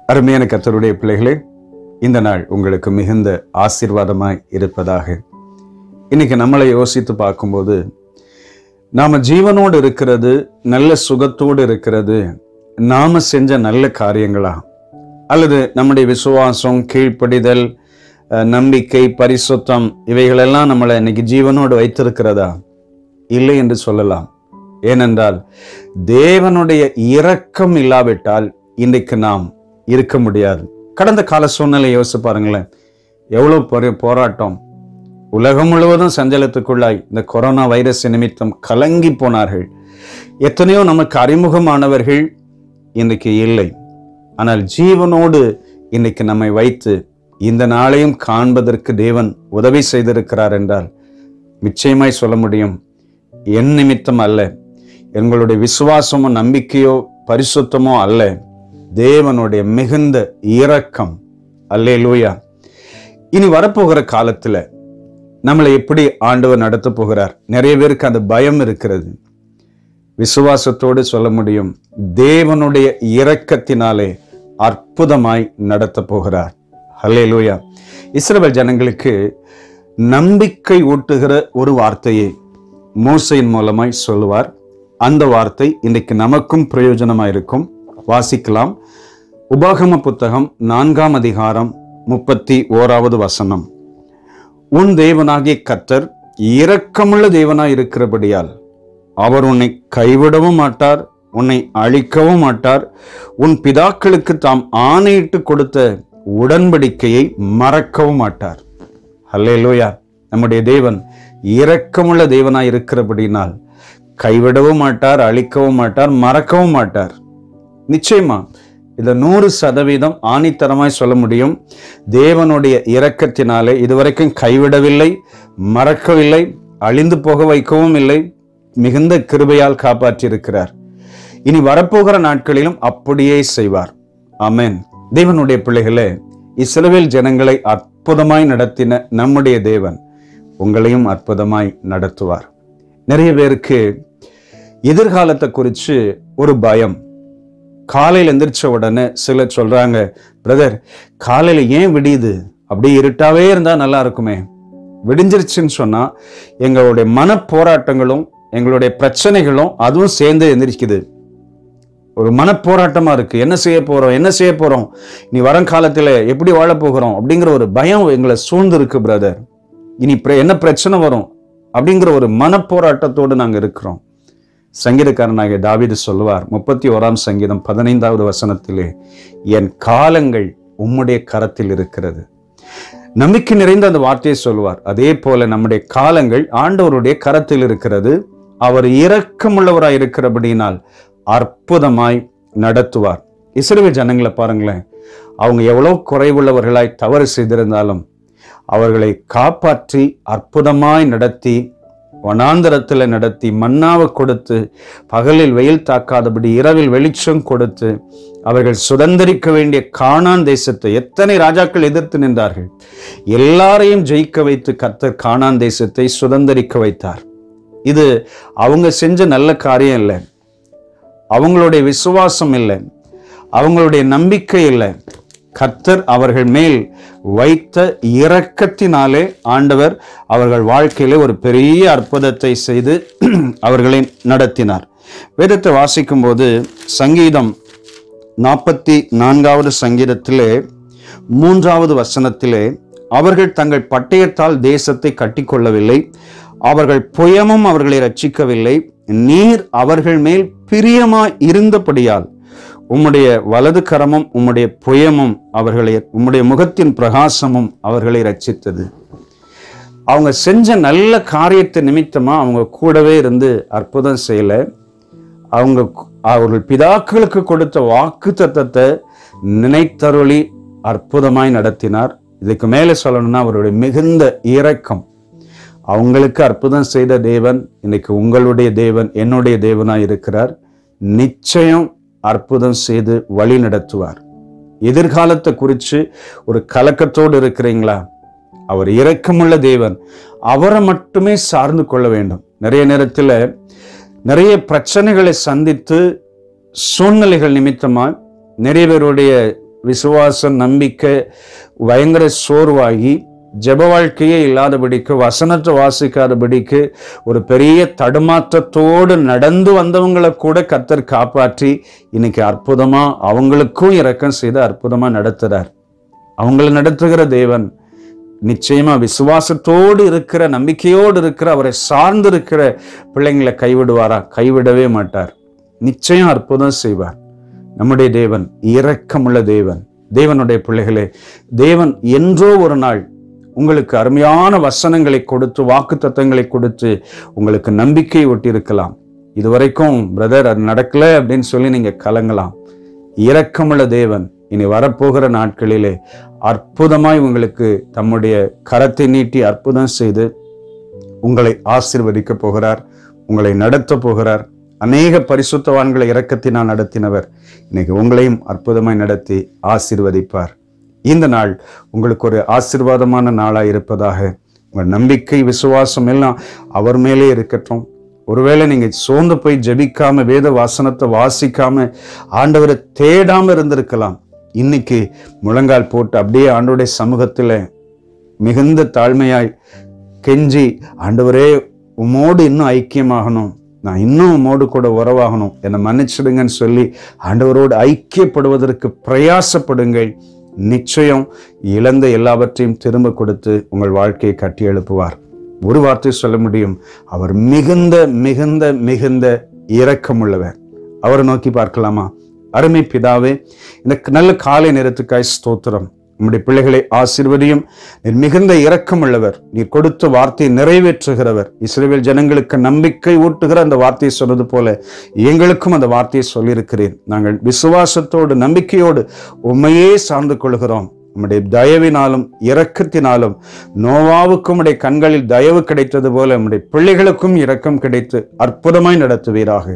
அருமையான கத்தருடைய பிள்ளைகளே இந்த நாள் உங்களுக்கு மிகுந்த ஆசீர்வாதமாய் இருப்பதாக இன்னைக்கு நம்மளை யோசித்து பார்க்கும்போது நாம ஜீவனோடு இருக்கிறது நல்ல சுகத்தோடு இருக்கிறது நாம செஞ்ச நல்ல காரியங்களா அல்லது நம்முடைய விசுவாசம் கீழ்ப்படிதல் அஹ், நம்பிக்கை பரிசுத்தம் இவைகளெல்லாம் நம்மளை இன்னைக்கு ஜீவனோடு வைத்திருக்கிறதா இல்லை என்று சொல்லலாம் ஏனென்றால் தேவனுடைய இரக்கம் இல்லாவிட்டால் இன்றைக்கு நாம் இருக்க முடியாது கடந்த கால சூழ்நிலை யோசிச்சு பாருங்களேன் எவ்வளவு பெரிய போராட்டம் உலகம் முழுவதும் சஞ்சலத்துக்குள்ளாய் இந்த கொரோனா வைரஸ் நிமித்தம் கலங்கி போனார்கள் எத்தனையோ நமக்கு அறிமுகமானவர்கள் இன்னைக்கு இல்லை ஆனால் ஜீவனோடு இன்னைக்கு நம்மை வைத்து இந்த நாளையும் காண்பதற்கு தேவன் உதவி செய்திருக்கிறார் என்றால் நிச்சயமாய் சொல்ல முடியும் என் நிமித்தம் அல்ல எங்களுடைய விசுவாசமோ நம்பிக்கையோ பரிசுத்தமோ அல்ல தேவனுடைய மிகுந்த இரக்கம் அல்லே லூயா இனி வரப்போகிற காலத்துல நம்மளை எப்படி ஆண்டவர் நடத்த போகிறார் நிறைய பேருக்கு அந்த பயம் இருக்கிறது விசுவாசத்தோடு சொல்ல முடியும் தேவனுடைய இரக்கத்தினாலே அற்புதமாய் நடத்த போகிறார் ஹலே லூயா இஸ்ரவேல் ஜனங்களுக்கு நம்பிக்கை ஊட்டுகிற ஒரு வார்த்தையை மோசையின் மூலமாய் சொல்லுவார் அந்த வார்த்தை இன்றைக்கு நமக்கும் பிரயோஜனமாய் இருக்கும் வாசிக்கலாம் உபாகம புத்தகம் நான்காம் அதிகாரம் முப்பத்தி ஓராவது வசனம் உன் தேவனாகிய கர்த்தர் இரக்கமுள்ள தேவனாய் இருக்கிறபடியால் அவர் உன்னை கைவிடவும் மாட்டார் உன்னை அழிக்கவும் மாட்டார் உன் பிதாக்களுக்கு தாம் ஆணையிட்டு கொடுத்த உடன்படிக்கையை மறக்கவும் மாட்டார் ஹல்லேலூயா நம்முடைய தேவன் இரக்கமுள்ள தேவனாய் இருக்கிறபடினால் கைவிடவும் மாட்டார் அழிக்கவும் மாட்டார் மறக்கவும் மாட்டார் நிச்சயமா இதை நூறு சதவீதம் ஆணித்தரமாய் சொல்ல முடியும் தேவனுடைய இரக்கத்தினாலே இதுவரைக்கும் கைவிடவில்லை மறக்கவில்லை அழிந்து போக வைக்கவும் இல்லை மிகுந்த கிருபையால் காப்பாற்றியிருக்கிறார் இனி வரப்போகிற நாட்களிலும் அப்படியே செய்வார் ஆமென் தேவனுடைய பிள்ளைகளே இஸ்ரவேல் ஜனங்களை அற்புதமாய் நடத்தின நம்முடைய தேவன் உங்களையும் அற்புதமாய் நடத்துவார் நிறைய பேருக்கு எதிர்காலத்தை குறித்து ஒரு பயம் காலையில் எந்திரிச்ச உடனே சிலர் சொல்றாங்க பிரதர் காலையில ஏன் விடியுது அப்படி இருட்டாவே இருந்தா நல்லா இருக்குமே விடிஞ்சிருச்சுன்னு சொன்னா எங்களுடைய மன போராட்டங்களும் எங்களுடைய பிரச்சனைகளும் அதுவும் சேர்ந்து எந்திரிக்குது ஒரு மனப்போராட்டமா இருக்கு என்ன செய்ய போறோம் என்ன செய்ய போறோம் நீ வருங்காலத்துல எப்படி வாழ போகிறோம் அப்படிங்கிற ஒரு பயம் எங்களை சூழ்ந்து இருக்கு பிரதர் இனி பிர- என்ன பிரச்சனை வரும் அப்படிங்கிற ஒரு மனப்போராட்டத்தோடு நாங்க இருக்கிறோம் சங்கீதக்காரனாகிய தாவீது சொல்லுவார் முப்பத்தி ஓராம் சங்கீதம் பதினைந்தாவது வசனத்திலே என் காலங்கள் உம்முடைய கரத்தில் இருக்கிறது நம்பிக்கை நிறைந்த அந்த வார்த்தையை சொல்லுவார் அதே போல நம்முடைய காலங்கள் ஆண்டவருடைய கரத்தில் இருக்கிறது அவர் இரக்கமுள்ளவராய் இருக்கிறபடியினால் அற்புதமாய் நடத்துவார் இஸ்ரவேல் ஜனங்களை பாருங்களேன் அவங்க எவ்வளவு குறைவுள்ளவர்களாய் தவறு செய்திருந்தாலும் அவர்களை காப்பாற்றி அற்புதமாய் நடத்தி வனாந்தரத்தில் நடத்தி மன்னாவை கொடுத்து பகலில் வெயில் தாக்காதபடி இரவில் வெளிச்சம் கொடுத்து அவர்கள் சுதந்திரிக்க வேண்டிய கானான் தேசத்தை எத்தனை ராஜாக்கள் எதிர்த்து நின்றார்கள் எல்லாரையும் ஜெயிக்க வைத்து கர்த்தர் கானான் தேசத்தை சுதந்திரிக்க வைத்தார் இது அவங்க செஞ்ச நல்ல காரியம் இல்லை அவங்களுடைய விசுவாசம் இல்லை அவங்களுடைய நம்பிக்கை இல்லை கர்த்தர் அவர்கள் மேல் வைத்த இரக்கத்தினாலே ஆண்டவர் அவர்கள் வாழ்க்கையிலே ஒரு பெரிய அற்புதத்தை செய்து அவர்களை நடத்தினார் வேதத்தை வாசிக்கும்போது சங்கீதம் நாற்பத்தி நான்காவது சங்கீதத்திலே மூன்றாவது வசனத்திலே அவர்கள் தங்கள் பட்டயத்தால் தேசத்தை கட்டிக்கொள்ளவில்லை அவர்கள் புயமும் அவர்களை ரட்சிக்கவில்லை நீர் அவர்கள் மேல் பிரியமாய் இருந்தபடியால் உம்முடைய வலது கரமும் உம்முடைய புயமும் அவர்களை உம்முடைய முகத்தின் பிரகாசமும் அவர்களை ரட்சித்தது அவங்க செஞ்ச நல்ல காரியத்தை நிமித்தமா அவங்க கூடவே இருந்து அற்புதம் செய்யல அவங்க அவர்கள் பிதாக்களுக்கு கொடுத்த வாக்கு தத்தத்தை நினைத்தருளி அற்புதமாய் நடத்தினார் இதுக்கு மேலே சொல்லணும்னா அவருடைய மிகுந்த இரக்கம் அவங்களுக்கு அற்புதம் செய்த தேவன் இன்னைக்கு உங்களுடைய தேவன் என்னுடைய தேவனாய் இருக்கிறார் நிச்சயம் அற்புதம் செய்து வழி நடத்துவார் எதிர்காலத்தை குறித்து ஒரு கலக்கத்தோடு இருக்கிறீங்களா அவர் இரக்கமுள்ள தேவன் அவரை மட்டுமே சார்ந்து கொள்ள வேண்டும் நிறைய நேரத்தில் நிறைய பிரச்சனைகளை சந்தித்து சூழ்நிலைகள் நிமித்தமாக நிறைய பேருடைய விசுவாசம் நம்பிக்கை பயங்கர சோர்வாகி ஜெப வாழ்க்கையே இல்லாதபடிக்கு வசனத்தை வாசிக்காதபடிக்கு ஒரு பெரிய தடுமாற்றத்தோடு நடந்து வந்தவங்களை கூட கத்தர் காப்பாற்றி இன்னைக்கு அற்புதமா அவங்களுக்கும் இரக்கம் செய்து அற்புதமா நடத்துறார் அவங்களை நடத்துகிற தேவன் நிச்சயமா விசுவாசத்தோடு இருக்கிற நம்பிக்கையோடு இருக்கிற அவரை சார்ந்து இருக்கிற பிள்ளைங்களை கைவிடுவாரா கைவிடவே மாட்டார் நிச்சயம் அற்புதம் செய்வார் நம்முடைய தேவன் இரக்கமுள்ள தேவன் தேவனுடைய பிள்ளைகளே தேவன் என்றோ ஒரு நாள் உங்களுக்கு அருமையான வசனங்களை கொடுத்து வாக்கு தத்தங்களை கொடுத்து உங்களுக்கு நம்பிக்கை ஒட்டியிருக்கலாம் இதுவரைக்கும் பிரதர் அது நடக்கல அப்படின்னு சொல்லி நீங்க கலங்கலாம் இரக்கமுள்ள தேவன் இனி வரப்போகிற நாட்களிலே அற்புதமாய் உங்களுக்கு தம்முடைய கரத்தை நீட்டி அற்புதம் செய்து உங்களை ஆசீர்வதிக்க போகிறார் உங்களை நடத்த போகிறார் அநேக பரிசுத்தவான்களை இரக்கத்தினால் நடத்தினவர் இன்னைக்கு உங்களையும் அற்புதமாய் நடத்தி ஆசீர்வதிப்பார் இந்த நாள் உங்களுக்கு ஒரு ஆசீர்வாதமான நாளாய் இருப்பதாக உங்கள் நம்பிக்கை விசுவாசம் எல்லாம் அவர் மேலே இருக்கட்டும் ஒருவேளை நீங்க சோர்ந்து போய் ஜெபிக்காம வேத வாசனத்தை வாசிக்காம ஆண்டவரை தேடாம இருந்திருக்கலாம் இன்னைக்கு முழங்கால் போட்டு அப்படியே ஆண்டவருடைய சமூகத்துல மிகுந்த தாழ்மையாய் கெஞ்சி ஆண்டவரே உம்மோடு இன்னும் ஐக்கியமாகணும் நான் இன்னும் உம்மோடு கூட உறவாகணும் என்னை மன்னிச்சிடுங்கன்னு சொல்லி ஆண்டவரோடு ஐக்கியப்படுவதற்கு பிரயாசப்படுங்கள் நிச்சயம் இழந்த எல்லாவற்றையும் திரும்ப கொடுத்து உங்கள் வாழ்க்கையை கட்டி எழுப்புவார் ஒரு வார்த்தை சொல்ல முடியும் அவர் மிகுந்த மிகுந்த மிகுந்த இரக்கமுள்ளவர் அவரை நோக்கி பார்க்கலாமா அருமை பிதாவே இந்த நல்ல காலை நேரத்துக்காய் ஸ்தோத்திரம் உம்முடைய பிள்ளைகளை ஆசீர்வதியும் நீர் மிகுந்த இரக்கமுள்ளவர் நீர் கொடுத்த வார்த்தையை நிறைவேற்றுகிறவர் இஸ்ரேல் ஜனங்களுக்கு நம்பிக்கை ஊட்டுகிற அந்த வார்த்தையை சொன்னது போல எங்களுக்கும் அந்த வார்த்தையை சொல்லியிருக்கிறேன் நாங்கள் விசுவாசத்தோடு நம்பிக்கையோடு உண்மையே சார்ந்து கொள்கிறோம் உம்முடைய தயவினாலும் இரக்கத்தினாலும் நோவாவுக்கும் உடைய கண்களில் தயவு கிடைத்தது போல உம்முடைய பிள்ளைகளுக்கும் இரக்கம் கிடைத்து அற்புதமாய் நடத்துவீராக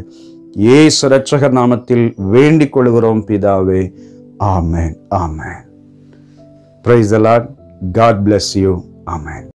ஏசு ரட்சகர் நாமத்தில் வேண்டிக் கொள்கிறோம் பிதாவே amen amen praise the Lord. God bless you. Amen.